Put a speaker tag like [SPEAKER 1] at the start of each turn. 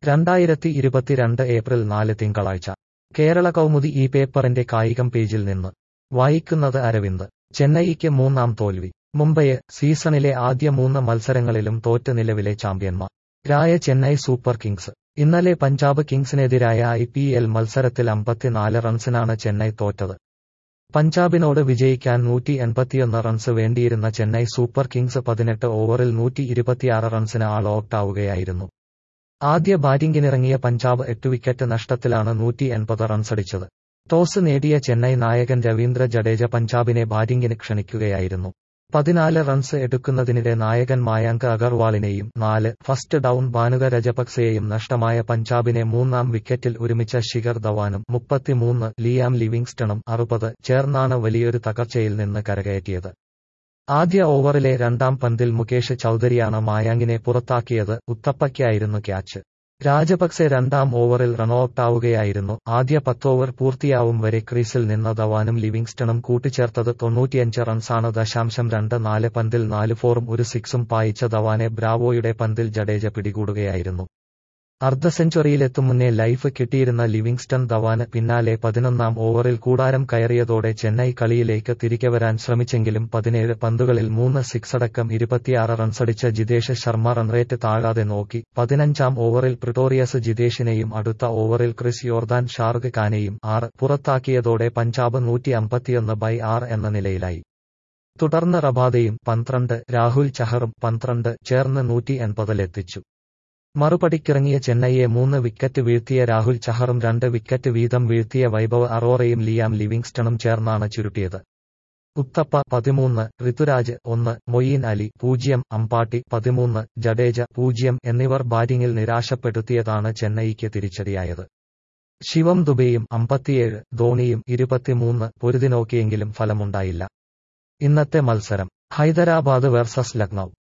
[SPEAKER 1] രണ്ടായിരത്തി ഇരുപത്തിരണ്ട് ഏപ്രിൽ നാല് തിങ്കളാഴ്ച കേരള കൗമുദി ഈ പേപ്പറിന്റെ കായികം പേജിൽ നിന്ന് വായിക്കുന്നത് അരവിന്ദ് ചെന്നൈയ്ക്ക് മൂന്നാം തോൽവി മുംബൈയെ സീസണിലെ ആദ്യ മൂന്ന് മത്സരങ്ങളിലും തോറ്റ് നിലവിലെ ചാമ്പ്യന്മാർ രായ ചെന്നൈ സൂപ്പർ കിങ്സ് ഇന്നലെ പഞ്ചാബ് കിങ്സിനെതിരായ ഐ പി എൽ മത്സരത്തിൽ അമ്പത്തിനാല് റൺസിനാണ് ചെന്നൈ തോറ്റത് പഞ്ചാബിനോട് വിജയിക്കാൻ നൂറ്റി എൺപത്തിയൊന്ന് റൺസ് വേണ്ടിയിരുന്ന ചെന്നൈ സൂപ്പർ കിങ്സ് പതിനെട്ട് ഓവറിൽ നൂറ്റി ഇരുപത്തിയാറ് റൺസിന് ആൾ ഔട്ടാവുകയായിരുന്നു ആദ്യ ബാറ്റിംഗിനിറങ്ങിയ പഞ്ചാബ് എട്ട് വിക്കറ്റ് നഷ്ടത്തിലാണ് നൂറ്റി എൺപത് റൺസടിച്ചത് ടോസ് നേടിയ ചെന്നൈ നായകൻ രവീന്ദ്ര ജഡേജ പഞ്ചാബിനെ ബാറ്റിംഗിന് ക്ഷണിക്കുകയായിരുന്നു പതിനാല് റൺസ് എടുക്കുന്നതിനിടെ നായകൻ മായാങ്ക് അഗർവാളിനെയും നാല് ഫസ്റ്റ് ഡൌൺ ഭാനുക രജപക്സെയെയും നഷ്ടമായ പഞ്ചാബിനെ മൂന്നാം വിക്കറ്റിൽ ഒരുമിച്ച ശിഖർ ധവാനും മുപ്പത്തിമൂന്ന് ലിയാം ലിവിങ്സ്റ്റണും അറുപത് ചേർന്നാണ് വലിയൊരു തകർച്ചയിൽ നിന്ന് കരകയറ്റിയത് ആദ്യ ഓവറിലെ രണ്ടാം പന്തിൽ മുകേഷ് ചൌധരിയാണ് മായാങ്കിനെ പുറത്താക്കിയത് ഉത്തപ്പയ്ക്കായിരുന്നു ക്യാച്ച് രാജപക്സെ രണ്ടാം ഓവറിൽ റൺഔട്ടാവുകയായിരുന്നു ആദ്യ പത്തോവർ പൂർത്തിയാവും വരെ ക്രീസിൽ നിന്ന ധവാനും ലിവിങ്സ്റ്റണും കൂട്ടിച്ചേർത്തത് തൊണ്ണൂറ്റിയഞ്ച് റൺസാണ് ദശാംശം രണ്ട് നാല് പന്തിൽ നാല് ഫോറും ഒരു സിക്സും പായിച്ച ധവാനെ ബ്രാവോയുടെ പന്തിൽ ജഡേജ പിടികൂടുകയായിരുന്നു അർദ്ധ സെഞ്ചുറിയിലെത്തും മുന്നേ ലൈഫ് കിട്ടിയിരുന്ന ലിവിങ്സ്റ്റൺ ധവാന് പിന്നാലെ പതിനൊന്നാം ഓവറിൽ കൂടാരം കയറിയതോടെ ചെന്നൈ കളിയിലേക്ക് തിരികെ വരാൻ ശ്രമിച്ചെങ്കിലും പതിനേഴ് പന്തുകളിൽ മൂന്ന് സിക്സടക്കം ഇരുപത്തിയാറ് റൺസടിച്ച ജിതേഷ് ശർമ്മ റൺറേറ്റ് താഴാതെ നോക്കി പതിനഞ്ചാം ഓവറിൽ പ്രിട്ടോറിയസ് ജിതേഷിനെയും അടുത്ത ഓവറിൽ ക്രിസ് യോർദാൻ ഷാർഗ് ഖാനെയും ആറ് പുറത്താക്കിയതോടെ പഞ്ചാബ് നൂറ്റി അമ്പത്തിയൊന്ന് ബൈ ആറ് എന്ന നിലയിലായി തുടർന്ന് റബാദയും പന്ത്രണ്ട് രാഹുൽ ചഹറും പന്ത്രണ്ട് ചേർന്ന് നൂറ്റി എൺപതിലെത്തിച്ചു മറുപടിക്കിറങ്ങിയ ചെന്നൈയെ മൂന്ന് വിക്കറ്റ് വീഴ്ത്തിയ രാഹുൽ ചഹറും രണ്ട് വിക്കറ്റ് വീതം വീഴ്ത്തിയ വൈഭവ് അറോറയും ലിയാം ലിവിങ്സ്റ്റണും ചേർന്നാണ് ചുരുട്ടിയത് ഉത്തപ്പ പതിമൂന്ന് ഋതുരാജ് ഒന്ന് മൊയ്യീൻ അലി പൂജ്യം അമ്പാട്ടി പതിമൂന്ന് ജഡേജ പൂജ്യം എന്നിവർ ബാറ്റിംഗിൽ നിരാശപ്പെടുത്തിയതാണ് ചെന്നൈയ്ക്ക് തിരിച്ചടിയായത് ശിവം ദുബെയും അമ്പത്തിയേഴ് ധോണിയും ഇരുപത്തിമൂന്ന് പൊരുതി നോക്കിയെങ്കിലും ഫലമുണ്ടായില്ല ഇന്നത്തെ മത്സരം ഹൈദരാബാദ് വേഴ്സസ് ലക്നൌ